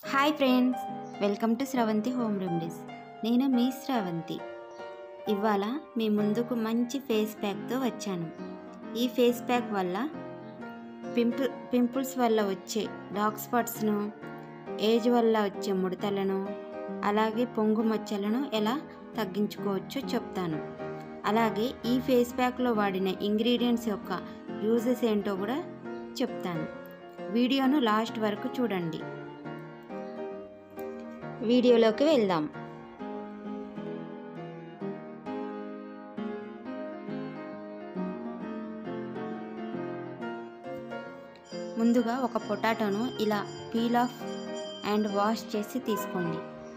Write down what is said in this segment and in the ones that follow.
hi friends welcome to Sravanthi home remedies నేను మీ స్రవంతి ఇవాళ మీ ముందుకు మంచి ఫేస్ ప్యాక్తో వచ్చాను ఈ ఫేస్ ప్యాక్ వల్ల పింపుల్ పింపుల్స్ వల్ల వచ్చే డార్క్ స్పాట్స్ను ఏజ్ వల్ల వచ్చే ముడతలను అలాగే పొంగు మచ్చలను ఎలా తగ్గించుకోవచ్చో చెప్తాను అలాగే ఈ ఫేస్ ప్యాక్లో వాడిన ఇంగ్రీడియంట్స్ యొక్క యూజెస్ ఏంటో కూడా చెప్తాను వీడియోను లాస్ట్ వరకు చూడండి వీడియోలోకి వెళ్దాం ముందుగా ఒక పొటాటోను ఇలా పీల్ ఆఫ్ అండ్ వాష్ చేసి తీసుకోండి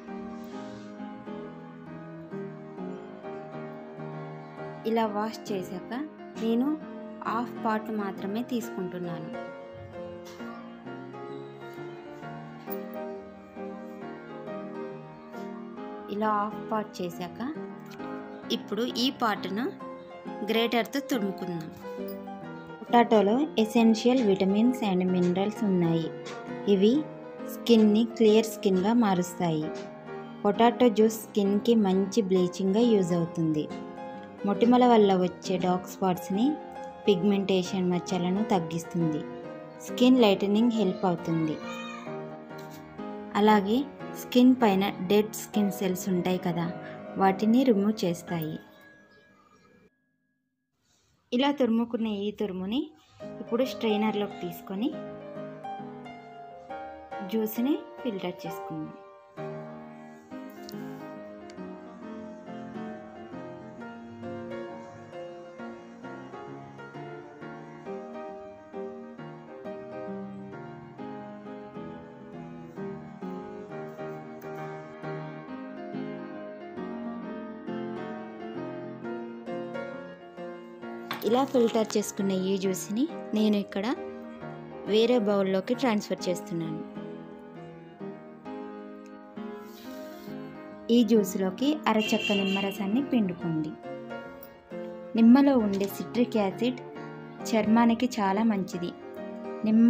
ఇలా వాష్ చేశాక నేను హాఫ్ పార్ట్ మాత్రమే తీసుకుంటున్నాను ఇలా హాఫ్ పార్ట్ చేశాక ఇప్పుడు ఈ పార్ట్ను గ్రేటర్తో తురుముకుందాం పొటాటోలో ఎసెన్షియల్ విటమిన్స్ అండ్ మినరల్స్ ఉన్నాయి ఇవి స్కిన్ని క్లియర్ స్కిన్గా మారుస్తాయి పొటాటో జ్యూస్ స్కిన్కి మంచి బ్లీచింగ్గా యూజ్ అవుతుంది మొటిమల వల్ల వచ్చే డార్క్ స్పాట్స్ని పిగ్మెంటేషన్ మచ్చలను తగ్గిస్తుంది స్కిన్ లైటనింగ్ హెల్ప్ అవుతుంది అలాగే స్కిన్ పైన డెడ్ స్కిన్ సెల్స్ ఉంటాయి కదా వాటిని రిమూవ్ చేస్తాయి ఇలా తురుముకున్న ఈ తురుముని ఇప్పుడు స్ట్రైనర్లోకి తీసుకొని జ్యూస్ని ఫిల్టర్ చేసుకుందాం ఇలా ఫిల్టర్ చేసుకున్న ఈ జ్యూస్ని నేను ఇక్కడ వేరే బౌల్లోకి ట్రాన్స్ఫర్ చేస్తున్నాను ఈ జ్యూస్లోకి అరచక్క నిమ్మరసాన్ని పిండుకోండి నిమ్మలో ఉండే సిట్రిక్ యాసిడ్ చర్మానికి చాలా మంచిది నిమ్మ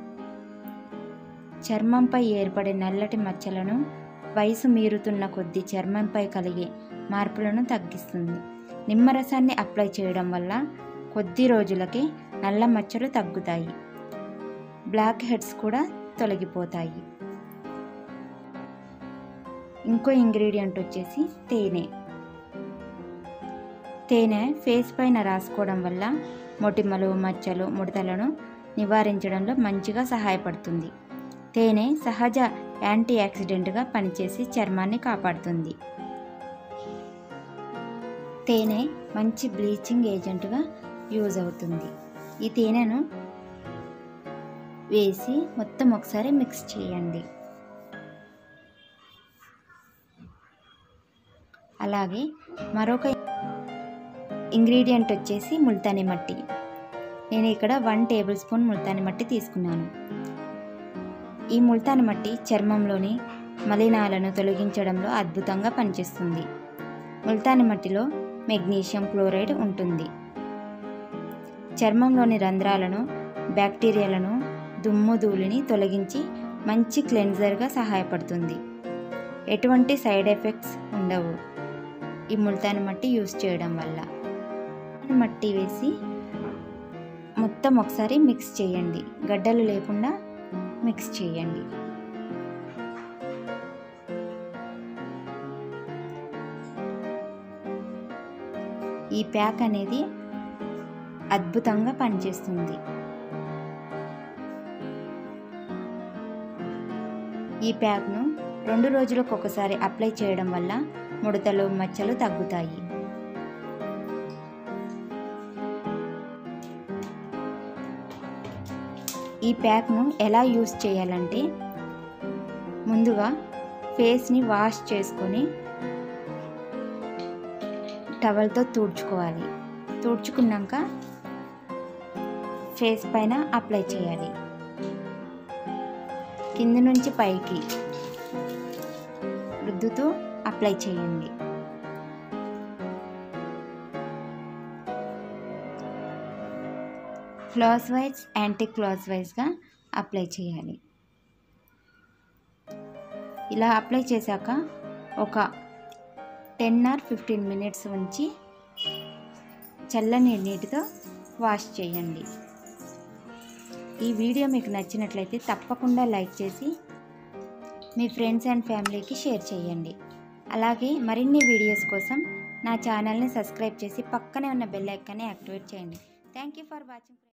చర్మంపై ఏర్పడే నల్లటి మచ్చలను వయసు మీరుతున్న కొద్దీ చర్మంపై కలిగే మార్పులను తగ్గిస్తుంది నిమ్మరసాన్ని అప్లై చేయడం వల్ల కొద్ది రోజులకి నల్ల మచ్చలు తగ్గుతాయి బ్లాక్ హెడ్స్ కూడా తొలగిపోతాయి ఇంకో ఇంగ్రీడియంట్ వచ్చేసి తేనె తేనె ఫేస్ పైన రాసుకోవడం వల్ల మొటిమలు మచ్చలు ముడతలను నివారించడంలో మంచిగా సహాయపడుతుంది తేనె సహజ యాంటీ ఆక్సిడెంట్గా పనిచేసి చర్మాన్ని కాపాడుతుంది తేనె మంచి బ్లీచింగ్ ఏజెంట్గా యూజ్ అవుతుంది ఈ తేనెను వేసి మొత్తం ఒకసారి మిక్స్ చేయండి అలాగే మరొక ఇంగ్రీడియంట్ వచ్చేసి ముల్తాని మట్టి నేను ఇక్కడ వన్ టేబుల్ స్పూన్ ముల్తాని మట్టి తీసుకున్నాను ఈ ముల్తాని మట్టి చర్మంలోని మలినాలను తొలగించడంలో అద్భుతంగా పనిచేస్తుంది ముల్తాని మట్టిలో మెగ్నీషియం క్లోరైడ్ ఉంటుంది చర్మంలోని రంధ్రాలను బ్యాక్టీరియాలను దుమ్ము ధూళిని తొలగించి మంచి క్లెన్జర్గా సహాయపడుతుంది ఎటువంటి సైడ్ ఎఫెక్ట్స్ ఉండవు ఈ ముల్తాని మట్టి యూస్ చేయడం వల్ల మట్టి వేసి మొత్తం ఒకసారి మిక్స్ చేయండి గడ్డలు లేకుండా మిక్స్ చేయండి ఈ ప్యాక్ అనేది అద్భుతంగా పనిచేస్తుంది ఈ ప్యాక్ను రెండు రోజులకు ఒకసారి అప్లై చేయడం వల్ల ముడతలు మచ్చలు తగ్గుతాయి ఈ ప్యాక్ను ఎలా యూస్ చేయాలంటే ముందుగా ఫేస్ని వాష్ చేసుకొని టవల్తో తుడుచుకోవాలి తుడుచుకున్నాక ఫేస్ పైన అప్లై చేయాలి కింద నుంచి పైకి రుద్దుతూ అప్లై చేయండి క్లాస్ వైజ్ యాంటీ క్లాస్ వైజ్గా అప్లై చేయాలి ఇలా అప్లై చేశాక ఒక టెన్ ఆర్ ఫిఫ్టీన్ మినిట్స్ ఉంచి చల్లని నీటితో వాష్ చేయండి ఈ వీడియో మీకు నచ్చినట్లయితే తప్పకుండా లైక్ చేసి మీ ఫ్రెండ్స్ అండ్ ఫ్యామిలీకి షేర్ చేయండి అలాగే మరిన్ని వీడియోస్ కోసం నా ఛానల్ని సబ్స్క్రైబ్ చేసి పక్కనే ఉన్న బెల్ ఐకాన్ని యాక్టివేట్ చేయండి థ్యాంక్ యూ ఫర్ వాచింగ్